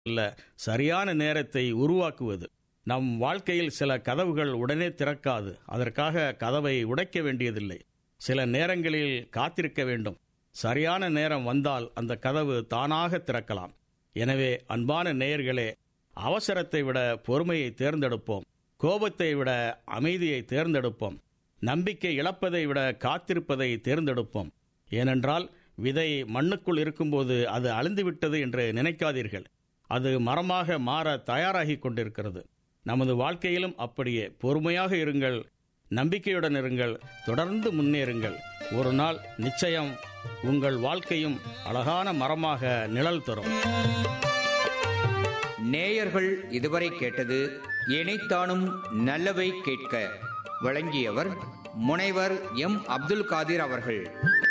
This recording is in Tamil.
இல்ல சரியான நேரத்தை உருவாக்குவது நம் வாழ்க்கையில் சில கதவுகள் உடனே திறக்காது அதற்காக கதவை உடைக்க வேண்டியதில்லை சில நேரங்களில் காத்திருக்க வேண்டும் சரியான நேரம் வந்தால் அந்த கதவு தானாக திறக்கலாம் எனவே அன்பான நேயர்களே அவசரத்தை விட பொறுமையை தேர்ந்தெடுப்போம் கோபத்தை விட அமைதியை தேர்ந்தெடுப்போம் நம்பிக்கை இழப்பதை விட காத்திருப்பதை தேர்ந்தெடுப்போம் ஏனென்றால் விதை மண்ணுக்குள் இருக்கும்போது அது அழிந்துவிட்டது என்று நினைக்காதீர்கள் அது மரமாக மாற தயாராகி கொண்டிருக்கிறது நமது வாழ்க்கையிலும் அப்படியே பொறுமையாக இருங்கள் நம்பிக்கையுடன் இருங்கள் தொடர்ந்து முன்னேறுங்கள் ஒரு நாள் நிச்சயம் உங்கள் வாழ்க்கையும் அழகான மரமாக நிழல் தரும் நேயர்கள் இதுவரை கேட்டது இணைத்தானும் நல்லவை கேட்க வழங்கியவர் முனைவர் எம் அப்துல் காதிர் அவர்கள்